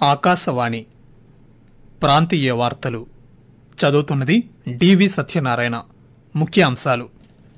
ఆకాశవాణి ప్రాంతీయ వార్తలు చదువుతున్నది డివి సత్యనారాయణ ముఖ్య అంశాలు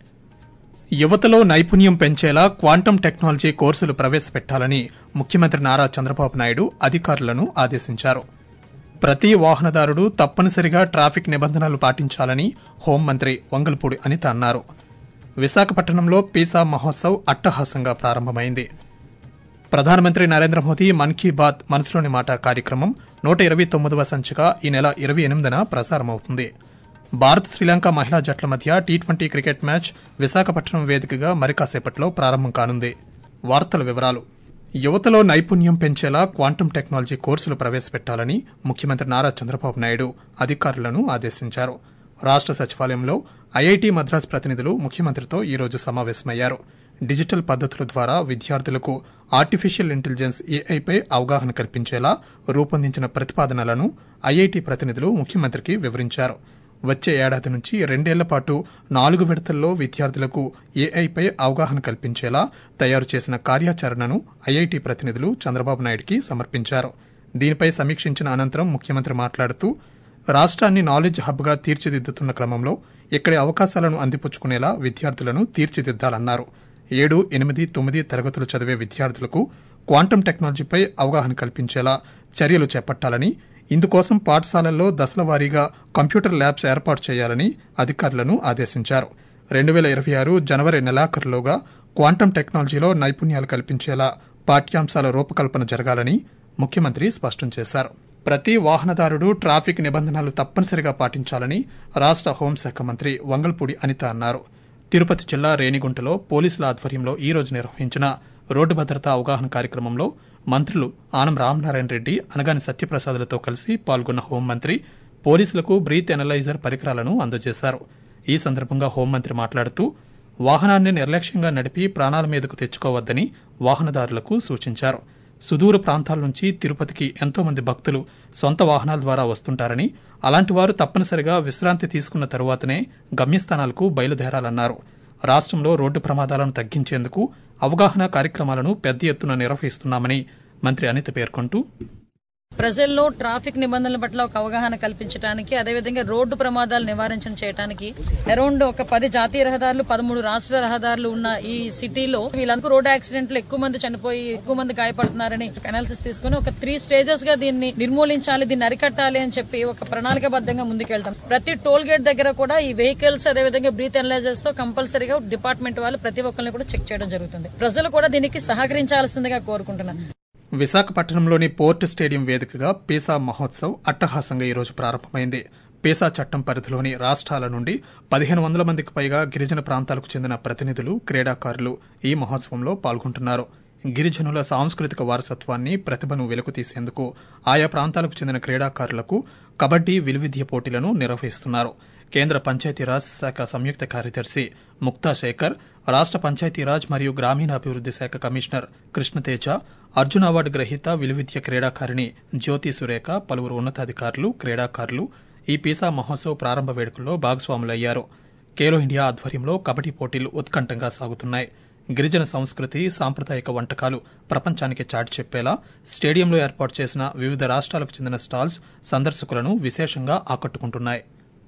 యువతలో నైపుణ్యం పెంచేలా క్వాంటం టెక్నాలజీ కోర్సులు ప్రవేశపెట్టాలని ముఖ్యమంత్రి నారా చంద్రబాబు నాయుడు అధికారులను ఆదేశించారు ప్రతి వాహనదారుడు తప్పనిసరిగా ట్రాఫిక్ నిబంధనలు పాటించాలని హోంమంత్రి వంగల్పూడి అనిత అన్నారు విశాఖపట్నంలో పీసా మహోత్సవ్ అట్టహాసంగా ప్రారంభమైంది ప్రధానమంత్రి నరేంద్ర మోదీ మన్ కీ బాత్ మనసులోని మాట కార్యక్రమం నూట ఇరవై తొమ్మిదవ సంచిక ఈ నెల ఇరవై ఎనిమిదిన ప్రసారమవుతుంది భారత్ శ్రీలంక మహిళా జట్ల మధ్య T twenty cricket match Visakhapatnam వేదికగా మరికాసేపట్లో ప్రారంభం కానుంది వార్తల వివరాలు యువతలో నైపుణ్యం పెంచేలా క్వాంటం టెక్నాలజీ కోర్సులు ప్రవేశపెట్టాలని ముఖ్యమంత్రి నారా చంద్రబాబు నాయుడు అధికారులను ఆదేశించారు రాష్ట సచివాలయంలో ఐఐటి మద్రాస్ ప్రతినిధులు ముఖ్యమంత్రితో ఈరోజు సమావేశమయ్యారు డిజిటల్ పద్దతుల ద్వారా విద్యార్థులకు ఆర్టిఫిషియల్ ఇంటెలిజెన్స్ ఏఐపై అవగాహన కల్పించేలా రూపొందించిన ప్రతిపాదనలను ఐఐటి ప్రతినిధులు ముఖ్యమంత్రికి వివరించారు వచ్చే ఏడాది నుంచి రెండేళ్ల పాటు నాలుగు విడతల్లో విద్యార్థులకు ఏఐపై అవగాహన కల్పించేలా తయారు చేసిన కార్యాచరణను ఐఐటి ప్రతినిధులు చంద్రబాబు నాయుడికి సమర్పించారు దీనిపై సమీక్షించిన అనంతరం ముఖ్యమంత్రి మాట్లాడుతూ రాష్ట్రాన్ని నాలెడ్జ్ హబ్గా తీర్చిదిద్దుతున్న క్రమంలో ఇక్కడి అవకాశాలను అందిపుచ్చుకునేలా విద్యార్థులను తీర్చిదిద్దాలన్నారు ఏడు ఎనిమిది తొమ్మిది తరగతులు చదివే విద్యార్థులకు క్వాంటం టెక్నాలజీపై అవగాహన కల్పించేలా చర్యలు చేపట్టాలని ఇందుకోసం పాఠశాలల్లో దశల వారీగా కంప్యూటర్ ల్యాబ్స్ ఏర్పాటు చేయాలని అధికారులను ఆదేశించారు రెండు వేల ఇరవై ఆరు జనవరి నెలాఖరులోగా క్వాంటం టెక్నాలజీలో నైపుణ్యాలు కల్పించేలా పాఠ్యాంశాల రూపకల్పన జరగాలని ముఖ్యమంత్రి స్పష్టం చేశారు ప్రతి వాహనదారుడు ట్రాఫిక్ నిబంధనలు తప్పనిసరిగా పాటించాలని రాష్ట హోంశాఖ మంత్రి వంగల్పూడి అనిత అన్నారు తిరుపతి జిల్లా రేణిగుంటలో పోలీసుల ఆధ్వర్యంలో ఈ రోజు నిర్వహించిన రోడ్డు భద్రతా అవగాహన కార్యక్రమంలో మంత్రులు ఆనం రామనారాయణ రెడ్డి అనగాని సత్యప్రసాదులతో కలిసి పాల్గొన్న హోంమంత్రి పోలీసులకు బ్రీత్ ఎనలైజర్ పరికరాలను అందజేశారు ఈ సందర్భంగా హోంమంత్రి మాట్లాడుతూ వాహనాన్ని నిర్లక్ష్యంగా నడిపి ప్రాణాల మీదకు తెచ్చుకోవద్దని వాహనదారులకు సూచించారు సుదూర ప్రాంతాల నుంచి తిరుపతికి ఎంతో మంది భక్తులు సొంత వాహనాల ద్వారా వస్తుంటారని అలాంటి వారు తప్పనిసరిగా విశ్రాంతి తీసుకున్న తరువాతనే గమ్యస్థానాలకు బయలుదేరాలన్నారు రాష్ట్రంలో రోడ్డు ప్రమాదాలను తగ్గించేందుకు అవగాహన కార్యక్రమాలను పెద్ద ఎత్తున నిర్వహిస్తున్నామని మంత్రి అనిత పేర్కొంటూ ప్రజల్లో ట్రాఫిక్ నిబంధనల పట్ల ఒక అవగాహన కల్పించడానికి అదేవిధంగా రోడ్డు ప్రమాదాలు నివారించడం చేయడానికి అరౌండ్ ఒక పది జాతీయ రహదారులు పదమూడు రాష్ట్ర రహదారులు ఉన్న ఈ సిటీలో వీళ్ళందరూ రోడ్ యాక్సిడెంట్లు ఎక్కువ మంది చనిపోయి ఎక్కువ మంది గాయపడుతున్నారని అనాలిసిస్ తీసుకుని ఒక త్రీ స్టేజెస్ గా దీన్ని నిర్మూలించాలి దీన్ని అరికట్టాలి అని చెప్పి ఒక ప్రణాళికబద్ధంగా ముందుకెళ్తాం ప్రతి టోల్ గేట్ దగ్గర కూడా ఈ వెహికల్స్ అదేవిధంగా బ్రీత్ అనలైజర్స్ తో కంపల్సరీగా డిపార్ట్మెంట్ వాళ్ళు ప్రతి ఒక్కరిని కూడా చెక్ చేయడం జరుగుతుంది ప్రజలు కూడా దీనికి సహకరించాల్సిందిగా కోరుకుంటున్నాను విశాఖపట్నంలోని పోర్ట్ స్టేడియం వేదికగా పీసా మహోత్సవ్ అట్టహాసంగా ఈరోజు ప్రారంభమైంది పీసా చట్టం పరిధిలోని రాష్ట్రాల నుండి పదిహేను వందల మందికి పైగా గిరిజన ప్రాంతాలకు చెందిన ప్రతినిధులు క్రీడాకారులు ఈ మహోత్సవంలో పాల్గొంటున్నారు గిరిజనుల సాంస్కృతిక వారసత్వాన్ని ప్రతిభను వెలుగుతీసేందుకు ఆయా ప్రాంతాలకు చెందిన క్రీడాకారులకు కబడ్డీ విలువిద్య పోటీలను నిర్వహిస్తున్నారు కేంద్ర పంచాయతీరాజ్ శాఖ సంయుక్త కార్యదర్శి ముక్తా శేఖర్ రాష్ట పంచాయతీరాజ్ మరియు గ్రామీణాభివృద్ది శాఖ కమిషనర్ కృష్ణతేజ అర్జున్ అవార్డు గ్రహీత విలువిద్య క్రీడాకారిణి జ్యోతి సురేఖ పలువురు ఉన్నతాధికారులు క్రీడాకారులు ఈ పీసా మహోత్సవ్ ప్రారంభ వేడుకల్లో భాగస్వాములయ్యారు ఖేలో ఇండియా ఆధ్వర్యంలో కబడ్డీ పోటీలు ఉత్కంఠంగా సాగుతున్నాయి గిరిజన సంస్కృతి సాంప్రదాయక వంటకాలు ప్రపంచానికి చాటి చెప్పేలా స్టేడియంలో ఏర్పాటు చేసిన వివిధ రాష్ట్రాలకు చెందిన స్టాల్స్ సందర్శకులను విశేషంగా ఆకట్టుకుంటున్నాయి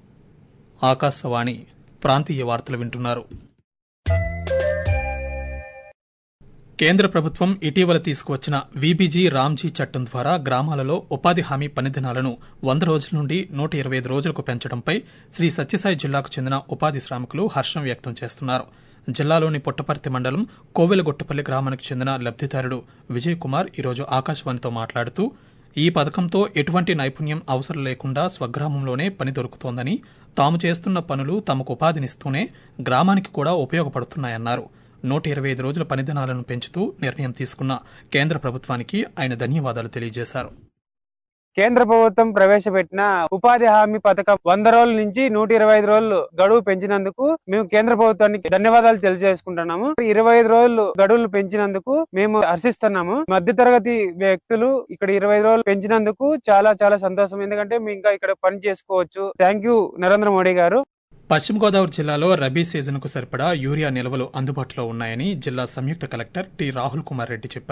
ఆకాశవాణి ప్రాంతీయ వార్తలు వింటున్నారు కేంద్ర ప్రభుత్వం ఇటీవల తీసుకువచ్చిన వీబీజీ రామ్జీ చట్టం ద్వారా గ్రామాలలో ఉపాధి హామీ పనిదినాలను వంద రోజుల నుండి నూట ఇరవై ఐదు రోజులకు పెంచడంపై శ్రీ సత్యసాయి జిల్లాకు చెందిన ఉపాధి శ్రామికులు హర్షం వ్యక్తం చేస్తున్నారు జిల్లాలోని పుట్టపర్తి మండలం కోవెలగొట్టపల్లి గ్రామానికి చెందిన లబ్దిదారుడు విజయ్ కుమార్ ఈరోజు ఆకాశవాణితో మాట్లాడుతూ ఈ పథకంతో ఎటువంటి నైపుణ్యం అవసరం లేకుండా స్వగ్రామంలోనే పని దొరుకుతోందని తాము చేస్తున్న పనులు తమకు ఉపాధినిస్తూనే గ్రామానికి కూడా ఉపయోగపడుతున్నాయన్నారు నూట ఇరవై ఐదు రోజుల పనిదినాలను పెంచుతూ నిర్ణయం తీసుకున్న కేంద్ర ప్రభుత్వానికి ఆయన ధన్యవాదాలు తెలియజేశారు కేంద్ర ప్రభుత్వం ప్రవేశపెట్టిన ఉపాధి హామీ పథకం వంద రోజుల నుంచి నూట ఇరవై ఐదు రోజులు గడువు పెంచినందుకు మేము కేంద్ర ప్రభుత్వానికి ధన్యవాదాలు తెలియజేసుకుంటున్నాము ఇరవై ఐదు రోజులు గడువులు పెంచినందుకు మేము హర్షిస్తున్నాము మధ్య తరగతి వ్యక్తులు ఇక్కడ ఇరవై ఐదు రోజులు పెంచినందుకు చాలా చాలా సంతోషం ఎందుకంటే మేము ఇంకా ఇక్కడ పని చేసుకోవచ్చు థ్యాంక్ యూ నరేంద్ర మోడీ గారు పశ్చిమ గోదావరి జిల్లాలో రబీ సీజన్కు సరిపడా యూరియా నిల్వలు అందుబాటులో ఉన్నాయని జిల్లా సంయుక్త కలెక్టర్ టి రాహుల్ కుమార్ రెడ్డి చెప్పారు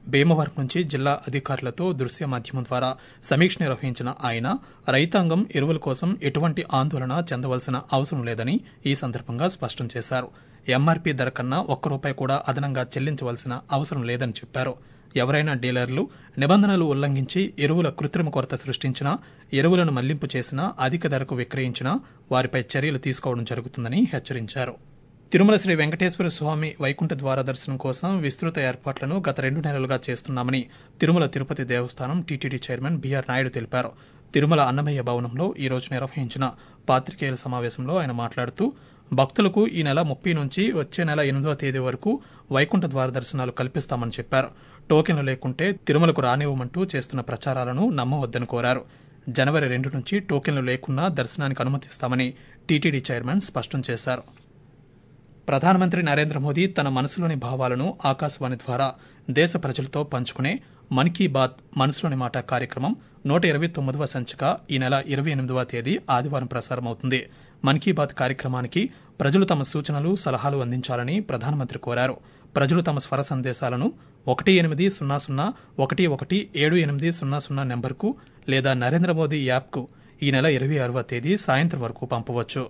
భీమవరం నుంచి జిల్లా అధికారులతో దృశ్య మాధ్యమం ద్వారా సమీక్ష నిర్వహించిన ఆయన రైతాంగం ఎరువుల కోసం ఎటువంటి ఆందోళన చెందవలసిన అవసరం లేదని ఈ సందర్భంగా స్పష్టం చేశారు ఎంఆర్పీ ధర కన్నా ఒక్క రూపాయి కూడా అదనంగా చెల్లించవలసిన అవసరం లేదని చెప్పారు ఎవరైనా డీలర్లు నిబంధనలు ఉల్లంఘించి ఎరువుల కృత్రిమ కొరత సృష్టించినా ఎరువులను మళ్లింపు చేసినా అధిక ధరకు విక్రయించినా వారిపై చర్యలు తీసుకోవడం జరుగుతుందని హెచ్చరించారు తిరుమల శ్రీ వెంకటేశ్వర స్వామి వైకుంఠ ద్వార దర్శనం కోసం విస్తృత ఏర్పాట్లను గత రెండు నెలలుగా చేస్తున్నామని తిరుమల తిరుపతి దేవస్థానం టీటీడీ చైర్మన్ బీఆర్ నాయుడు తెలిపారు తిరుమల అన్నమయ్య భవనంలో ఈ రోజు నిర్వహించిన పాత్రికేయుల సమావేశంలో ఆయన మాట్లాడుతూ భక్తులకు ఈ నెల ముప్పై నుంచి వచ్చే నెల ఎనిమిదవ తేదీ వరకు వైకుంఠ ద్వార దర్శనాలు కల్పిస్తామని చెప్పారు టోకెన్లు లేకుంటే తిరుమలకు రానివ్వమంటూ చేస్తున్న ప్రచారాలను నమ్మవద్దని కోరారు జనవరి రెండు నుంచి టోకెన్లు లేకున్నా దర్శనానికి అనుమతిస్తామని టీటీడీ చైర్మన్ స్పష్టం చేశారు ప్రధానమంత్రి నరేంద్ర మోదీ తన మనసులోని భావాలను ఆకాశవాణి ద్వారా దేశ ప్రజలతో పంచుకునే మన్ కీ బాత్ మనసులోని మాట కార్యక్రమం నూట ఇరవై తొమ్మిదవ సంచిక ఈ నెల ఇరవై ఎనిమిదవ తేదీ ఆదివారం ప్రసారమవుతుంది మన్ కీ బాత్ కార్యక్రమానికి ప్రజలు తమ సూచనలు సలహాలు అందించాలని ప్రధానమంత్రి కోరారు ప్రజలు తమ స్వర సందేశాలను ఒకటి ఎనిమిది సున్నా సున్నా ఒకటి ఒకటి ఏడు ఎనిమిది సున్నా సున్నా నెంబర్కు లేదా నరేంద్ర మోదీ యాప్కు ఈ నెల ఇరవై ఆరవ తేదీ సాయంత్రం వరకు పంపవచ్చు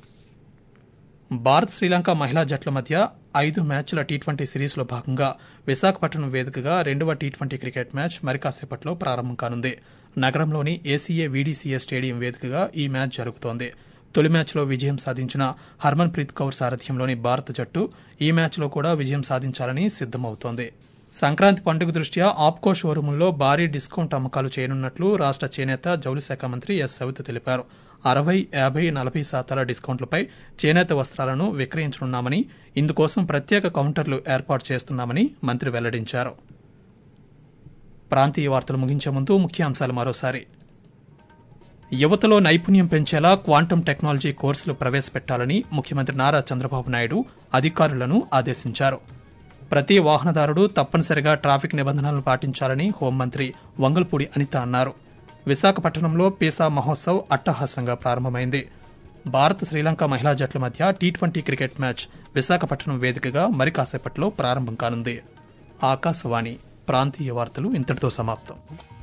భారత్ శ్రీలంక మహిళా జట్ల మధ్య ఐదు మ్యాచ్ల టీ ట్వంటీ సిరీస్లో భాగంగా విశాఖపట్నం వేదికగా రెండవ టీ ట్వంటీ క్రికెట్ మ్యాచ్ మరి కాసేపట్లో ప్రారంభం కానుంది నగరంలోని ఏసీఏ వీడీసీఏ స్టేడియం వేదికగా ఈ మ్యాచ్ జరుగుతోంది తొలి మ్యాచ్లో విజయం సాధించిన హర్మన్ ప్రీత్ కౌర్ సారథ్యంలోని భారత జట్టు ఈ మ్యాచ్లో కూడా విజయం సాధించాలని సిద్దమవుతోంది సంక్రాంతి పండుగ దృష్ట్యా ఆప్కో షోరూముల్లో భారీ డిస్కౌంట్ అమ్మకాలు చేయనున్నట్లు రాష్ట్ర చేనేత జౌళి శాఖ మంత్రి ఎస్ సవిత తెలిపారు అరవై యాభై నలభై శాతాల డిస్కౌంట్లపై చేనేత వస్త్రాలను విక్రయించనున్నామని ఇందుకోసం ప్రత్యేక కౌంటర్లు ఏర్పాటు చేస్తున్నామని మంత్రి వెల్లడించారు ప్రాంతీయ వార్తలు ముగించే ముందు ముఖ్యాంశాలు మరోసారి యువతలో నైపుణ్యం పెంచేలా క్వాంటం టెక్నాలజీ కోర్సులు ప్రవేశపెట్టాలని ముఖ్యమంత్రి నారా చంద్రబాబు నాయుడు అధికారులను ఆదేశించారు ప్రతి వాహనదారుడు తప్పనిసరిగా ట్రాఫిక్ నిబంధనలను పాటించాలని హోంమంత్రి వంగల్పూడి అనిత అన్నారు విశాఖపట్నంలో పీసా మహోత్సవ్ అట్టహాసంగా ప్రారంభమైంది భారత్ శ్రీలంక మహిళా జట్ల మధ్య T twenty cricket match Visakhapatnam వేదికగా మరి కాసేపట్లో ప్రారంభం కానుంది ఆకాశవాణి ప్రాంతీయ వార్తలు ఇంతటితో సమాప్తం